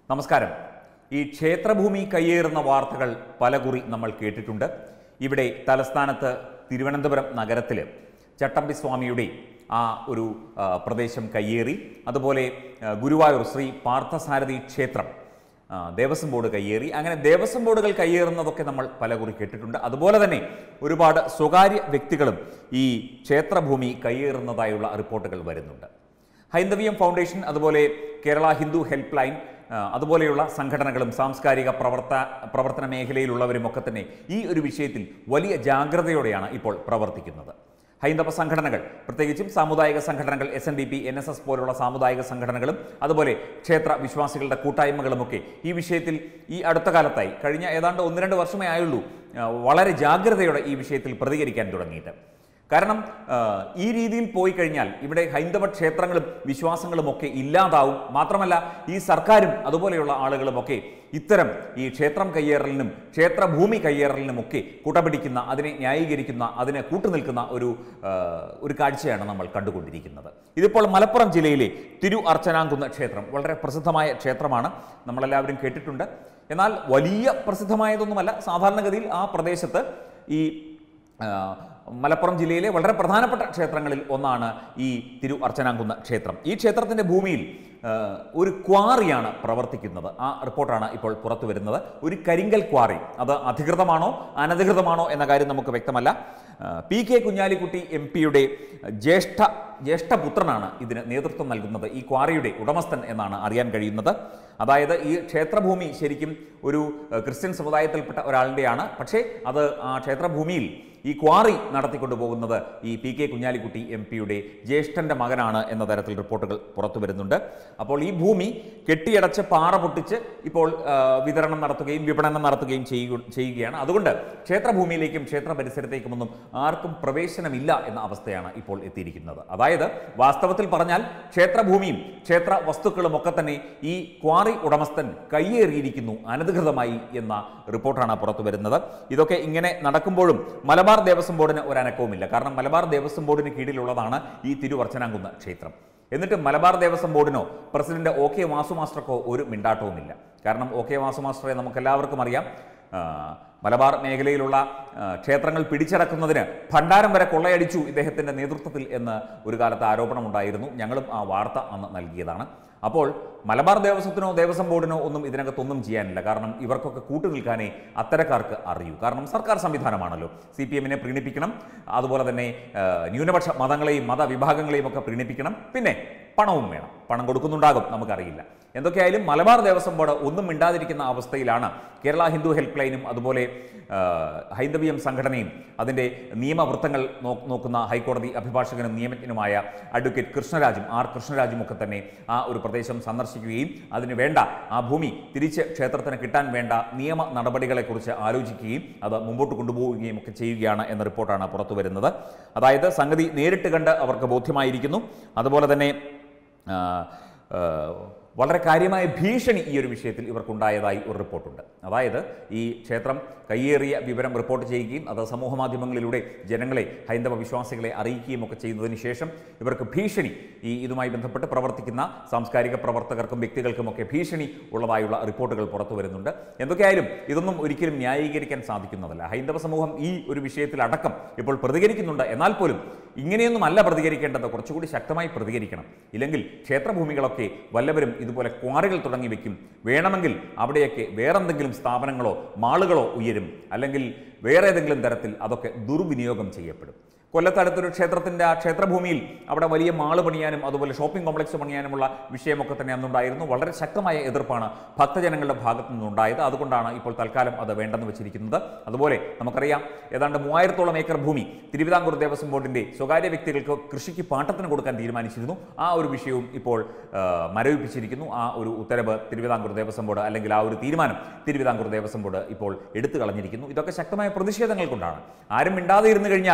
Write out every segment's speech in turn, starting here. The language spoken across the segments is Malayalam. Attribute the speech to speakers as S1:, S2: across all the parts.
S1: നമസ്കാരം ഈ ക്ഷേത്രഭൂമി കയ്യേറുന്ന വാർത്തകൾ പലകുറി നമ്മൾ കേട്ടിട്ടുണ്ട് ഇവിടെ തലസ്ഥാനത്ത് തിരുവനന്തപുരം നഗരത്തിൽ ചട്ടമ്പി സ്വാമിയുടെ ആ ഒരു ആ, പ്രദേശം കയ്യേറി അതുപോലെ ആ, ഗുരുവായൂർ ശ്രീ പാർത്ഥസാരഥി ക്ഷേത്രം ആ, ദേവസ്വം ബോർഡ് കയ്യേറി അങ്ങനെ ദേവസ്വം ബോർഡുകൾ കയ്യേറുന്നതൊക്കെ നമ്മൾ പലകുറി കേട്ടിട്ടുണ്ട് അതുപോലെ തന്നെ ഒരുപാട് സ്വകാര്യ വ്യക്തികളും ഈ ക്ഷേത്രഭൂമി കയ്യേറുന്നതായുള്ള റിപ്പോർട്ടുകൾ വരുന്നുണ്ട് ഹൈന്ദവീയം ഫൗണ്ടേഷൻ അതുപോലെ കേരള ഹിന്ദു ഹെൽപ്പ് ലൈൻ ആ, അതുപോലെയുള്ള സംഘടനകളും സാംസ്കാരിക പ്രവർത്ത പ്രവർത്തന മേഖലയിലുള്ളവരും ഒക്കെ തന്നെ ഈ ഒരു വിഷയത്തിൽ വലിയ ജാഗ്രതയോടെയാണ് ഇപ്പോൾ പ്രവർത്തിക്കുന്നത് ഹൈന്ദവ സംഘടനകൾ പ്രത്യേകിച്ചും സാമുദായിക സംഘടനകൾ S N D P N S S പോലുള്ള സാമുദായിക സംഘടനകളും അതുപോലെ ക്ഷേത്ര വിശ്വാസികളുടെ കൂട്ടായ്മകളുമൊക്കെ ഈ വിഷയത്തിൽ ഈ അടുത്ത കാലത്തായി കഴിഞ്ഞ ഏതാണ്ട് ഒന്ന് രണ്ട് വർഷമേ ആയുള്ളൂ ആ, വളരെ ജാഗ്രതയോടെ ഈ വിഷയത്തിൽ പ്രതികരിക്കാൻ തുടങ്ങിയിട്ട് കാരണം ആ, ഈ രീതിയിൽ പോയി കഴിഞ്ഞാൽ ഇവിടെ ഹൈന്ദവ ക്ഷേത്രങ്ങളും വിശ്വാസങ്ങളും ഒക്കെ ഇല്ലാതാവും മാത്രമല്ല ഈ സർക്കാരും അതുപോലെയുള്ള ആളുകളും ഒക്കെ ഇത്തരം ഈ ക്ഷേത്രം കയ്യേറലിനും ക്ഷേത്രഭൂമി കയ്യേറലിനും ഒക്കെ കുടപിടിക്കുന്ന അതിനെ ന്യായീകരിക്കുന്ന അതിനെ കൂട്ടുനിൽക്കുന്ന ഒരു ആ, ഒരു കാഴ്ചയാണ് നമ്മൾ കണ്ടുകൊണ്ടിരിക്കുന്നത് ഇതിപ്പോൾ മലപ്പുറം ജില്ലയിലെ തിരു അർച്ചനാങ്കുന്ന ക്ഷേത്രം വളരെ പ്രസിദ്ധമായ ക്ഷേത്രമാണ് നമ്മളെല്ലാവരും കേട്ടിട്ടുണ്ട് എന്നാൽ വലിയ പ്രസിദ്ധമായതൊന്നുമല്ല സാധാരണഗതിയിൽ ആ പ്രദേശത്ത് ഈ ആ, മലപ്പുറം ജില്ലയിലെ വളരെ പ്രധാനപ്പെട്ട ക്ഷേത്രങ്ങളിൽ ഒന്നാണ് ഈ തിരു അർച്ചനാങ്കുന്ന ക്ഷേത്രം ഈ ക്ഷേത്രത്തിൻ്റെ ഭൂമിയിൽ ആ, ഒരു ക്വാറിയാണ് പ്രവർത്തിക്കുന്നത് ആ റിപ്പോർട്ടാണ് ഇപ്പോൾ പുറത്തു വരുന്നത് ഒരു കരിങ്കൽ ക്വാറി അത് അധികൃതമാണോ അനധികൃതമാണോ എന്ന കാര്യം നമുക്ക് വ്യക്തമല്ല ആ, പി കെ കുഞ്ഞാലിക്കുട്ടി എം പിയുടെ ജ്യേഷ്ഠ ജ്യേഷ്ഠപുത്രനാണ് ഇതിന് നേതൃത്വം നൽകുന്നത് ഈ ക്വാറിയുടെ ഉടമസ്ഥൻ എന്നാണ് അറിയാൻ കഴിയുന്നത് അതായത് ഈ ക്ഷേത്രഭൂമി ശരിക്കും ഒരു ഏഹ്, ക്രിസ്ത്യൻ സമുദായത്തിൽപ്പെട്ട ഒരാളുടെയാണ് പക്ഷേ അത് ആ ക്ഷേത്രഭൂമിയിൽ ഈ ക്വാറി നടത്തിക്കൊണ്ടു പോകുന്നത് ഈ പി കെ കുഞ്ഞാലിക്കുട്ടി എം പിയുടെ ജ്യേഷ്ഠന്റെ മകനാണ് എന്ന തരത്തിൽ റിപ്പോർട്ടുകൾ പുറത്തു വരുന്നുണ്ട് അപ്പോൾ ഈ ഭൂമി കെട്ടിയടച്ച് പാറ പൊട്ടിച്ച് ഇപ്പോൾ ആ, വിതരണം നടത്തുകയും വിപണനം നടത്തുകയും ചെയ്യുക- ചെയ്യുകയാണ് അതുകൊണ്ട് ക്ഷേത്രഭൂമിയിലേക്കും ക്ഷേത്ര പരിസരത്തേക്കുമൊന്നും ആർക്കും പ്രവേശനമില്ല എന്ന അവസ്ഥയാണ് ഇപ്പോൾ എത്തിയിരിക്കുന്നത് അതായത് വാസ്തവത്തിൽ പറഞ്ഞാൽ ക്ഷേത്രഭൂമിയും ക്ഷേത്ര വസ്തുക്കളും ഒക്കെ തന്നെ ഈ ക്വാറി ഉടമസ്ഥൻ കയ്യേറിയിരിക്കുന്നു അനധികൃതമായി എന്ന റിപ്പോർട്ടാണ് പുറത്തു വരുന്നത് ഇതൊക്കെ ഇങ്ങനെ നടക്കുമ്പോഴും മലബാർ ദേവസ്വം ബോർഡിന് ഒരു അനക്കവുമില്ല കാരണം മലബാർ ദേവസ്വം ബോർഡിന് കീഴിലുള്ളതാണ് ഈ തിരുവർച്ചനാങ്കുന്ന ക്ഷേത്രം എന്നിട്ട് മലബാർ ദേവസ്വം ബോർഡിനോ പ്രസിഡന്റ് ഒ കെ വാസു മാസ്റ്റർക്കോ ഒരു മിണ്ടാട്ടവുമില്ല കാരണം ഒ കെ വാസു മാസ്റ്ററെ നമുക്കെല്ലാവർക്കും അറിയാം ആ, മലബാർ മേഖലയിലുള്ള ആ, ക്ഷേത്രങ്ങൾ പിടിച്ചടക്കുന്നതിന് ഭണ്ഡാരം വരെ കൊള്ളയടിച്ചു ഇദ്ദേഹത്തിൻ്റെ നേതൃത്വത്തിൽ എന്ന് ഒരു കാലത്ത് ആരോപണമുണ്ടായിരുന്നു ഞങ്ങളും ആ വാർത്ത അന്ന് നൽകിയതാണ് അപ്പോൾ മലബാർ ദേവസ്വത്തിനോ ദേവസ്വം ബോർഡിനോ ഒന്നും ഇതിനകത്തൊന്നും ചെയ്യാനില്ല കാരണം ഇവർക്കൊക്കെ കൂട്ടുനിൽക്കാനേ അത്തരക്കാർക്ക് അറിയൂ കാരണം സർക്കാർ സംവിധാനമാണല്ലോ സി പി എമ്മിനെ പ്രീണിപ്പിക്കണം അതുപോലെ തന്നെ ആ, ന്യൂനപക്ഷ മതങ്ങളെയും മതവിഭാഗങ്ങളെയും ഒക്കെ പ്രീണിപ്പിക്കണം പിന്നെ പണവും വേണം പണം കൊടുക്കുന്നുണ്ടാകും നമുക്കറിയില്ല എന്തൊക്കെയായാലും മലബാർ ദേവസ്വം ബോർഡ് ഒന്നും മിണ്ടാതിരിക്കുന്ന അവസ്ഥയിലാണ് കേരള ഹിന്ദു ഹെൽപ്പ് ലൈനും അതുപോലെ ആ, ഹൈന്ദവീയം സംഘടനയും അതിൻ്റെ നിയമവൃത്തങ്ങൾ നോ- നോക്കുന്ന ഹൈക്കോടതി അഭിഭാഷകനും നിയമജ്ഞനുമായ അഡ്വക്കേറ്റ് കൃഷ്ണരാജും ആർ കൃഷ്ണരാജും ഒക്കെ തന്നെ ആ ഒരു പ്രദേശം സന്ദർശിക്കുകയും അതിന് വേണ്ട ആ ഭൂമി തിരിച്ച് ക്ഷേത്രത്തിന് കിട്ടാൻ വേണ്ട നിയമ നടപടികളെക്കുറിച്ച് ആലോചിക്കുകയും അത് മുമ്പോട്ട് കൊണ്ടുപോവുകയും ഒക്കെ ചെയ്യുകയാണ് എന്ന റിപ്പോർട്ടാണ് പുറത്തു വരുന്നത് അതായത് സംഗതി നേരിട്ട് കണ്ട് അവർക്ക് ബോധ്യമായിരിക്കുന്നു അതുപോലെ തന്നെ ആ, ആ, വളരെ കാര്യമായ ഭീഷണി ഈ ഒരു വിഷയത്തിൽ ഇവർക്കുണ്ടായതായി ഒരു റിപ്പോർട്ടുണ്ട് അതായത് ഈ ക്ഷേത്രം കയ്യേറിയ വിവരം റിപ്പോർട്ട് ചെയ്യുകയും അത് സമൂഹ മാധ്യമങ്ങളിലൂടെ ജനങ്ങളെ ഹൈന്ദവ വിശ്വാസികളെ അറിയിക്കുകയും ഒക്കെ ചെയ്തതിന് ശേഷം ഇവർക്ക് ഭീഷണി ഈ ഇതുമായി ബന്ധപ്പെട്ട് പ്രവർത്തിക്കുന്ന സാംസ്കാരിക പ്രവർത്തകർക്കും വ്യക്തികൾക്കുമൊക്കെ ഭീഷണി ഉള്ളതായുള്ള റിപ്പോർട്ടുകൾ പുറത്തു വരുന്നുണ്ട് എന്തൊക്കെയായാലും ഇതൊന്നും ഒരിക്കലും ന്യായീകരിക്കാൻ സാധിക്കുന്നതല്ല ഹൈന്ദവ സമൂഹം ഈ ഒരു വിഷയത്തിൽ അടക്കം ഇപ്പോൾ പ്രതികരിക്കുന്നുണ്ട് എന്നാൽ പോലും ഇങ്ങനെയൊന്നും അല്ല പ്രതികരിക്കേണ്ടത് കുറച്ചുകൂടി ശക്തമായി പ്രതികരിക്കണം ഇല്ലെങ്കിൽ ക്ഷേത്രഭൂമികളൊക്കെ വല്ലവരും ഇതുപോലെ ക്വാറികൾ തുടങ്ങി വെക്കും വേണമെങ്കിൽ അവിടെയൊക്കെ വേറെന്തെങ്കിലും സ്ഥാപനങ്ങളോ മാളുകളോ ഉയരും അല്ലെങ്കിൽ വേറെ ഏതെങ്കിലും തരത്തിൽ അതൊക്കെ ദുർവിനിയോഗം ചെയ്യപ്പെടും കൊല്ലത്തടുത്തൊരു ക്ഷേത്രത്തിൻ്റെ ആ ക്ഷേത്രഭൂമിയിൽ അവിടെ വലിയ മാള് പണിയാനും അതുപോലെ ഷോപ്പിംഗ് കോംപ്ലക്സ് പണിയാനുമുള്ള വിഷയമൊക്കെ തന്നെ അന്നുണ്ടായിരുന്നു വളരെ ശക്തമായ എതിർപ്പാണ് ഭക്തജനങ്ങളുടെ ഭാഗത്തു നിന്നുണ്ടായത് അതുകൊണ്ടാണ് ഇപ്പോൾ തൽക്കാലം അത് വേണ്ടെന്ന് വെച്ചിരിക്കുന്നത് അതുപോലെ നമുക്കറിയാം ഏതാണ്ട് മൂവായിരത്തോളം ഏക്കർ ഭൂമി തിരുവിതാംകൂർ ദേവസ്വം ബോർഡിന്റെ സ്വകാര്യ വ്യക്തികൾക്ക് കൃഷിക്ക് പാട്ടത്തിന് കൊടുക്കാൻ തീരുമാനിച്ചിരുന്നു ആ ഒരു വിഷയവും ഇപ്പോൾ ആ, മരവിപ്പിച്ചിരിക്കുന്നു ആ ഒരു ഉത്തരവ് തിരുവിതാംകൂർ ദേവസ്വം ബോർഡ് അല്ലെങ്കിൽ ആ ഒരു തീരുമാനം തിരുവിതാംകൂർ ദേവസ്വം ബോർഡ് ഇപ്പോൾ എടുത്തു കളഞ്ഞിരിക്കുന്നു ഇതൊക്കെ ശക്തമായ പ്രതിഷേധങ്ങൾ കൊണ്ടാണ് ആരും മിണ്ടാതെ ഇരുന്നു കഴിഞ്ഞാൽ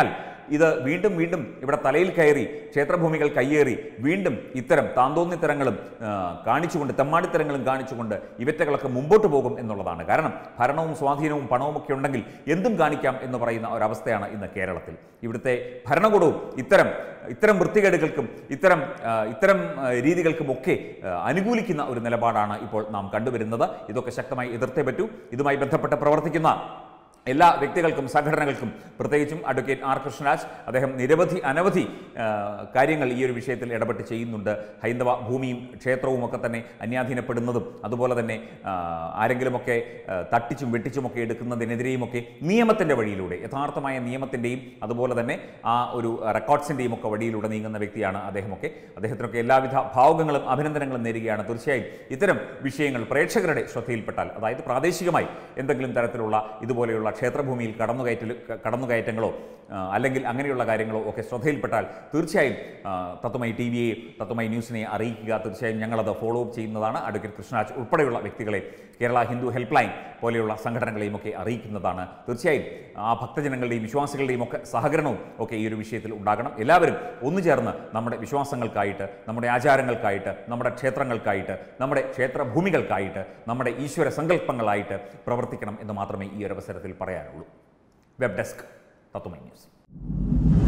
S1: ഇത് വീണ്ടും വീണ്ടും ഇവിടെ തലയിൽ കയറി ക്ഷേത്രഭൂമികൾ കയ്യേറി വീണ്ടും ഇത്തരം താന്തോന്നിത്തരങ്ങളും ആ, കാണിച്ചുകൊണ്ട് തെമ്മാടിത്തരങ്ങളും കാണിച്ചുകൊണ്ട് ഇവറ്റകളൊക്കെ മുമ്പോട്ട് പോകും എന്നുള്ളതാണ് കാരണം ഭരണവും സ്വാധീനവും പണവും ഒക്കെ ഉണ്ടെങ്കിൽ എന്തും കാണിക്കാം എന്ന് പറയുന്ന ഒരവസ്ഥയാണ് ഇന്ന് കേരളത്തിൽ ഇവിടുത്തെ ഭരണകൂടവും ഇത്തരം ഇത്തരം വൃത്തികേടുകൾക്കും ഇത്തരം ആ, ഇത്തരം ആ, രീതികൾക്കുമൊക്കെ ആ, അനുകൂലിക്കുന്ന ഒരു നിലപാടാണ് ഇപ്പോൾ നാം കണ്ടുവരുന്നത് ഇതൊക്കെ ശക്തമായി എതിർത്തേ പറ്റൂ ഇതുമായി ബന്ധപ്പെട്ട് പ്രവർത്തിക്കുന്ന എല്ലാ വ്യക്തികൾക്കും സംഘടനകൾക്കും പ്രത്യേകിച്ചും അഡ്വക്കേറ്റ് ആർ കൃഷ്ണരാജ് അദ്ദേഹം നിരവധി അനവധി ആ, കാര്യങ്ങൾ ഈ ഒരു വിഷയത്തിൽ ഇടപെട്ട് ചെയ്യുന്നുണ്ട് ഹൈന്ദവ ഭൂമിയും ക്ഷേത്രവും ഒക്കെ തന്നെ അന്യാധീനപ്പെടുന്നതും അതുപോലെ തന്നെ ആ, ആരെങ്കിലുമൊക്കെ ആ, തട്ടിച്ചും വെട്ടിച്ചുമൊക്കെ എടുക്കുന്നതിനെതിരെയുമൊക്കെ നിയമത്തിൻ്റെ വഴിയിലൂടെ യഥാർത്ഥമായ നിയമത്തിൻ്റെയും അതുപോലെ തന്നെ ആ ഒരു റെക്കോർഡ്സിൻ്റെയും ഒക്കെ വഴിയിലൂടെ നീങ്ങുന്ന വ്യക്തിയാണ് അദ്ദേഹമൊക്കെ അദ്ദേഹത്തിനൊക്കെ എല്ലാവിധ ഭാവുകങ്ങളും അഭിനന്ദനങ്ങളും നേരുകയാണ് തീർച്ചയായും ഇത്തരം വിഷയങ്ങൾ പ്രേക്ഷകരുടെ ശ്രദ്ധയിൽപ്പെട്ടാൽ അതായത് പ്രാദേശികമായി എന്തെങ്കിലും തരത്തിലുള്ള ഇതുപോലെയുള്ള ക്ഷേത്രഭൂമിയിൽ കടന്നുകയറ്റൽ കടന്നുകയറ്റങ്ങളോ ആ, അല്ലെങ്കിൽ അങ്ങനെയുള്ള കാര്യങ്ങളോ ഒക്കെ ശ്രദ്ധയിൽപ്പെട്ടാൽ തീർച്ചയായും ആ, തത്വമൈ ടി വിയെ തത്വമൈ ന്യൂസിനെ അറിയിക്കുക തീർച്ചയായും ഞങ്ങളത് ഫോളോ അപ്പ് ചെയ്യുന്നതാണ് അഡ്വക്കേറ്റ് കൃഷ്ണരാജ് ഉൾപ്പെടെയുള്ള വ്യക്തികളെ കേരള ഹിന്ദു ഹെൽപ്പ് ലൈൻ പോലെയുള്ള സംഘടനകളെയും ഒക്കെ അറിയിക്കുന്നതാണ് തീർച്ചയായും ആ ഭക്തജനങ്ങളുടെയും വിശ്വാസികളുടെയും ഒക്കെ സഹകരണവും ഒക്കെ ഈ ഒരു വിഷയത്തിൽ ഉണ്ടാകണം എല്ലാവരും ഒന്നു ചേർന്ന് നമ്മുടെ വിശ്വാസങ്ങൾക്കായിട്ട് നമ്മുടെ ആചാരങ്ങൾക്കായിട്ട് നമ്മുടെ ക്ഷേത്രങ്ങൾക്കായിട്ട് നമ്മുടെ ക്ഷേത്രഭൂമികൾക്കായിട്ട് നമ്മുടെ ഈശ്വര സങ്കല്പങ്ങളായിട്ട് പ്രവർത്തിക്കണം എന്ന് മാത്രമേ ഈ ഒരു അവസരത്തിൽ പറയാനുള്ളൂ വെബ് ഡെസ്ക് തത്വമൈ ന്യൂസ്